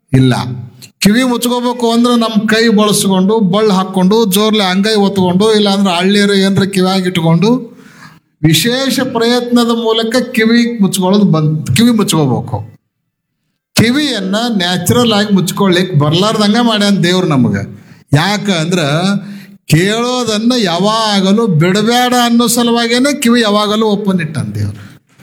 ಇಲ್ಲ ಕಿವಿ ಮುಚ್ಕೋಬೇಕು ಅಂದ್ರೆ ನಮ್ಮ ಕೈ ಬಳಸ್ಕೊಂಡು ಬಳ್ಳು ಹಾಕ್ಕೊಂಡು ಜೋರ್ಲೆ ಅಂಗೈ ಒತ್ಕೊಂಡು ಇಲ್ಲಾಂದ್ರೆ ಹಳ್ಳಿಯರು ಏನರ ಕಿವಿಯಾಗಿ ಇಟ್ಕೊಂಡು ವಿಶೇಷ ಪ್ರಯತ್ನದ ಮೂಲಕ ಕಿವಿ ಮುಚ್ಕೊಳ್ಳೋದು ಬಂದ್ ಕಿವಿ ಮುಚ್ಕೋಬೇಕು ಕಿವಿಯನ್ನ ನ್ಯಾಚುರಲ್ ಆಗಿ ಮುಚ್ಕೊಳ್ಳಿಕ್ ಬರ್ಲಾರ್ದಂಗ ಮಾಡ್ಯಾನ ದೇವ್ರು ನಮಗೆ ಯಾಕ ಅಂದ್ರ ಕೇಳೋದನ್ನ ಯಾವಾಗಲೂ ಬಿಡಬೇಡ ಅನ್ನೋ ಸಲುವಾಗೇನೆ ಕಿವಿ ಯಾವಾಗಲೂ ಓಪನ್ ಇಟ್ಟಾನ ದೇವ್ರು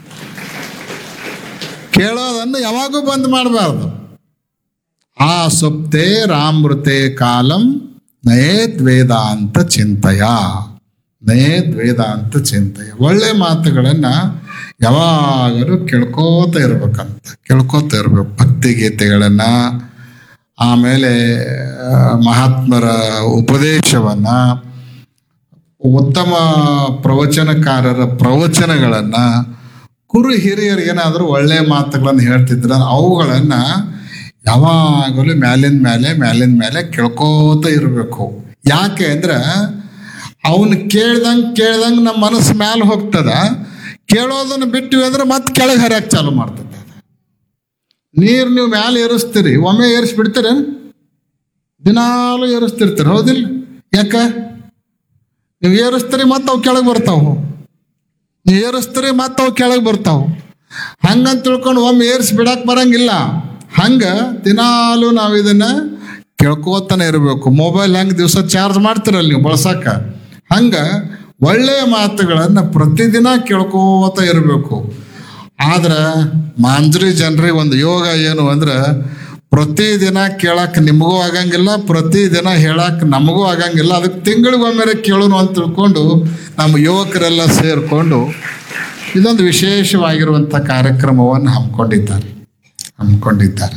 ಕೇಳೋದನ್ನು ಯಾವಾಗೂ ಬಂದ್ ಮಾಡಬಾರ್ದು ಆ ಸುಪ್ತೆ ರಾಮೃತೆ ಕಾಲಂ ನಯೇದ್ ವೇದಾಂತ ಚಿಂತೆಯ ನಯೇದ್ ವೇದಾಂತ ಚಿಂತೆಯ ಒಳ್ಳೆ ಮಾತುಗಳನ್ನ ಯಾವಾಗಲೂ ಕೇಳ್ಕೋತ ಇರ್ಬೇಕಂತ ಕೇಳ್ಕೋತ ಇರ್ಬೇಕು ಭಕ್ತಿ ಗೀತೆಗಳನ್ನ ಆಮೇಲೆ ಆ, ಮಹಾತ್ಮರ ಉಪದೇಶವನ್ನ ಉತ್ತಮ ಪ್ರವಚನಕಾರರ ಪ್ರವಚನಗಳನ್ನ ಕುರು ಹಿರಿಯರು ಏನಾದರೂ ಒಳ್ಳೆ ಮಾತುಗಳನ್ನು ಹೇಳ್ತಿದ್ರ ಅವುಗಳನ್ನ ಯಾವಾಗಲೂ ಮ್ಯಾಲಿನ ಮೇಲೆ ಮ್ಯಾಲಿನ ಮೇಲೆ ಕೇಳ್ಕೋತ ಇರಬೇಕು ಯಾಕೆ ಅಂದ್ರೆ ಅವನು ಕೇಳ್ದಂಗೆ ಕೇಳ್ದಂಗೆ ನಮ್ಮ ಮನಸ್ಸು ಮ್ಯಾಲೆ ಹೋಗ್ತದ ಕೇಳೋದನ್ನು ಬಿಟ್ಟಿವಿ ಅಂದ್ರೆ ಮತ್ತೆ ಕೆಳಗೆ ಹರಿಯಕ್ಕೆ ಚಾಲು ಮಾಡ್ತದೆ ನೀರು ನೀವು ಮ್ಯಾಲೆ ಏರಿಸ್ತೀರಿ ಒಮ್ಮೆ ಏರಿಸ್ಬಿಡ್ತೀರ ದಿನಾಲು ಏರಿಸ್ತಿರ್ತೀರಿ ಹೌದಿಲ್ಲ ಯಾಕ ನೀವು ಏರಿಸ್ತೀರಿ ಮತ್ತೆ ಅವು ಕೆಳಗೆ ಬರ್ತಾವು ನೀವು ಏರಿಸ್ತೀರಿ ಮತ್ತೆ ಅವು ಕೆಳಗೆ ಬರ್ತಾವು ಹಂಗಂತ ತಿಳ್ಕೊಂಡು ಒಮ್ಮೆ ಏರಿಸಿ ಬಿಡಕ್ಕೆ ಬರಂಗಿಲ್ಲ ಹಂಗ ದಿನಾಲು ನಾವು ಇದನ್ನ ಕೇಳ್ಕೋತಾನೆ ಇರಬೇಕು ಮೊಬೈಲ್ ಹೆಂಗೆ ದಿವಸ ಚಾರ್ಜ್ ಮಾಡ್ತೀರಲ್ಲ ನೀವು ಬಳಸಕ್ಕ ಹಂಗ ಒಳ್ಳೆಯ ಮಾತುಗಳನ್ನ ಪ್ರತಿದಿನ ಕೇಳ್ಕೋತ ಇರಬೇಕು ಆದ್ರೆ ಮಾಂಜ್ರಿ ಜನರಿಗೆ ಒಂದು ಯೋಗ ಏನು ಅಂದ್ರೆ ಪ್ರತಿದಿನ ಕೇಳಕ್ಕೆ ನಿಮಗೂ ಆಗಂಗಿಲ್ಲ ಪ್ರತಿದಿನ ಹೇಳಕ್ಕೆ ನಮಗೂ ಆಗಂಗಿಲ್ಲ ಅದಕ್ಕೆ ತಿಂಗಳಿಗೊಮ್ಮೆ ಕೇಳೋಣ ಅಂತ ತಿಳ್ಕೊಂಡು ನಮ್ಮ ಯುವಕರೆಲ್ಲ ಸೇರಿಕೊಂಡು ಇದೊಂದು ವಿಶೇಷವಾಗಿರುವಂಥ ಕಾರ್ಯಕ್ರಮವನ್ನು ಹಮ್ಮಿಕೊಂಡಿದ್ದಾರೆ ಹಮ್ಮಿಕೊಂಡಿದ್ದಾರೆ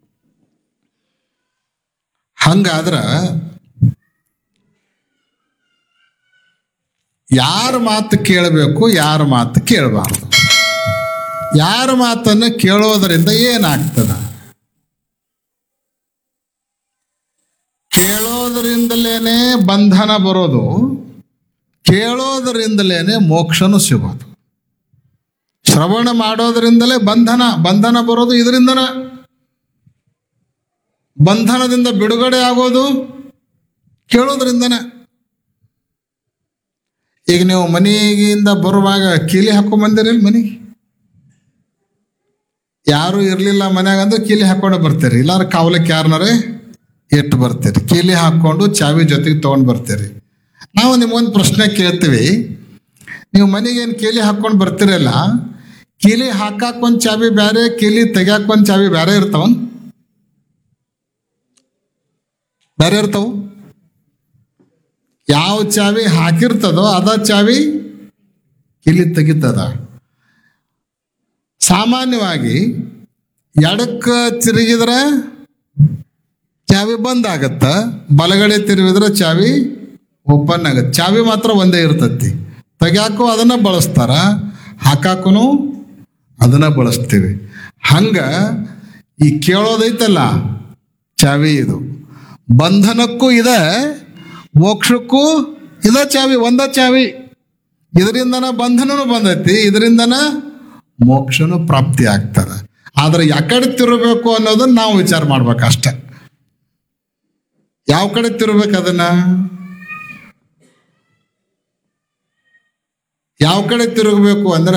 ಹಂಗಾದ್ರೆ ಯಾರ ಮಾತು ಕೇಳಬೇಕು ಯಾರ ಮಾತು ಕೇಳಬಾರ್ದು ಯಾರ ಮಾತನ್ನು ಕೇಳೋದರಿಂದ ಏನಾಗ್ತದ ಕೇಳೋದರಿಂದಲೇನೆ ಬಂಧನ ಬರೋದು ಕೇಳೋದರಿಂದಲೇನೆ ಮೋಕ್ಷನೂ ಸಿಗೋದು ಶ್ರವಣ ಮಾಡೋದರಿಂದಲೇ ಬಂಧನ ಬಂಧನ ಬರೋದು ಇದರಿಂದನ ಬಂಧನದಿಂದ ಬಿಡುಗಡೆ ಆಗೋದು ಕೇಳೋದ್ರಿಂದನೇ ಈಗ ನೀವು ಮನೆಗಿಂದ ಬರುವಾಗ ಕೀಲಿ ಹಾಕೊಂಡ್ ಬಂದಿರಿಲ್ಲ ಮನೆಗೆ ಯಾರು ಇರ್ಲಿಲ್ಲ ಮನ್ಯಾಗ ಅಂದ್ರೆ ಕೀಲಿ ಹಾಕೊಂಡು ಬರ್ತೀರಿ ಇಲ್ಲಾಂದ್ರೆ ಕಾವಲಕ್ಕೆ ಯಾರನಾರೇ ಇಟ್ಟು ಬರ್ತೀರಿ ಕೀಲಿ ಹಾಕೊಂಡು ಚಾವಿ ಜೊತೆಗೆ ತಗೊಂಡ್ ಬರ್ತೀರಿ ನಾವು ನಿಮ್ಗೊಂದು ಪ್ರಶ್ನೆ ಕೇಳ್ತೀವಿ ನೀವು ಮನೆಗೇನು ಕೀಲಿ ಹಾಕೊಂಡು ಬರ್ತೀರಲ್ಲ ಕೀಲಿ ಹಾಕಾಕ್ ಒಂದ್ ಚಾವಿ ಬೇರೆ ಕೀಲಿ ತೆಗ್ಯಾಕ್ ಒಂದ್ ಚಾವಿ ಬೇರೆ ಇರ್ತಾವನ್ ಬೇರೆ ಇರ್ತಾವ ಯಾವ ಚಾವಿ ಹಾಕಿರ್ತದೋ ಅದ ಚಾವಿ ಕೀಲಿ ತೆಗಿತದ ಸಾಮಾನ್ಯವಾಗಿ ಎಡಕ್ಕೆ ತಿರುಗಿದ್ರೆ ಚಾವಿ ಬಂದ್ ಆಗತ್ತ ಬಲಗಡೆ ತಿರುಗಿದ್ರೆ ಚಾವಿ ಓಪನ್ ಆಗತ್ತೆ ಚಾವಿ ಮಾತ್ರ ಒಂದೇ ಇರ್ತತಿ ತೆಗ್ಯಾಕು ಅದನ್ನ ಬಳಸ್ತಾರ ಹಾಕಾಕೂ ಅದನ್ನ ಬಳಸ್ತೀವಿ ಹಂಗ ಈ ಕೇಳೋದೈತಲ್ಲ ಚಾವಿ ಇದು ಬಂಧನಕ್ಕೂ ಇದೆ ಮೋಕ್ಷಕ್ಕೂ ಇದ ಚಾವಿ ಒಂದ ಚಾವಿ ಇದರಿಂದನ ಬಂಧನನು ಬಂದೈತಿ ಇದರಿಂದನ ಮೋಕ್ಷನು ಪ್ರಾಪ್ತಿ ಆಗ್ತದೆ ಆದ್ರೆ ಯಾಕಡೆ ತಿರುಗಬೇಕು ಅನ್ನೋದನ್ನ ನಾವು ವಿಚಾರ ಮಾಡ್ಬೇಕು ಅಷ್ಟೆ ಯಾವ ಕಡೆ ತಿರುಗಬೇಕು ಅದನ್ನ ಯಾವ ಕಡೆ ತಿರುಗಬೇಕು ಅಂದ್ರ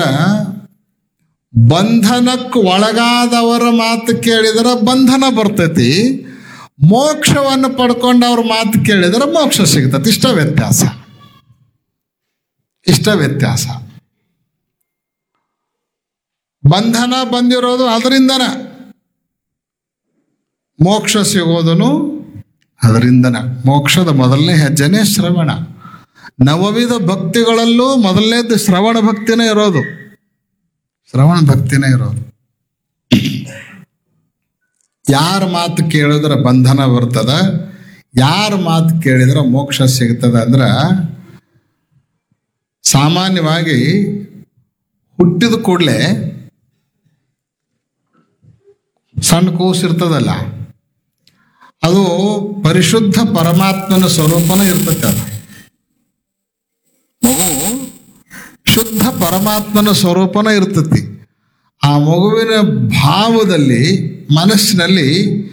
ಬಂಧನಕ್ಕೆ ಒಳಗಾದವರ ಮಾತು ಕೇಳಿದ್ರೆ ಬಂಧನ ಬರ್ತೈತಿ ಮೋಕ್ಷವನ್ನು ಪಡ್ಕೊಂಡು ಅವ್ರ ಮಾತು ಕೇಳಿದ್ರೆ ಮೋಕ್ಷ ಸಿಗ್ತತಿ ಇಷ್ಟ ವ್ಯತ್ಯಾಸ ಇಷ್ಟ ವ್ಯತ್ಯಾಸ ಬಂಧನ ಬಂದಿರೋದು ಅದರಿಂದನ ಮೋಕ್ಷ ಸಿಗೋದನು ಅದರಿಂದನ ಮೋಕ್ಷದ ಮೊದಲನೇ ಹೆಜ್ಜೆನೇ ಶ್ರವಣ ನವವಿಧ ಭಕ್ತಿಗಳಲ್ಲೂ ಮೊದಲನೇದು ಶ್ರವಣ ಭಕ್ತಿನೇ ಇರೋದು ಶ್ರವಣ ಭಕ್ತಿನೇ ಇರೋದು ಯಾರ ಮಾತು ಕೇಳಿದ್ರೆ ಬಂಧನ ಬರ್ತದ ಯಾರ ಮಾತು ಕೇಳಿದ್ರೆ ಮೋಕ್ಷ ಸಿಗ್ತದ ಅಂದ್ರ ಸಾಮಾನ್ಯವಾಗಿ ಹುಟ್ಟಿದ ಕೂಡಲೇ ಸಣ್ಣ ಕೂಸಿರ್ತದಲ್ಲ ಅದು ಪರಿಶುದ್ಧ ಪರಮಾತ್ಮನ ಸ್ವರೂಪನ ಇರ್ತೈತೆ ಅದು ಮಗು ಶುದ್ಧ ಪರಮಾತ್ಮನ ಸ್ವರೂಪನ ಇರ್ತತಿ ಆ ಮಗುವಿನ ಭಾವದಲ್ಲಿ ಮನಸ್ಸಿನಲ್ಲಿ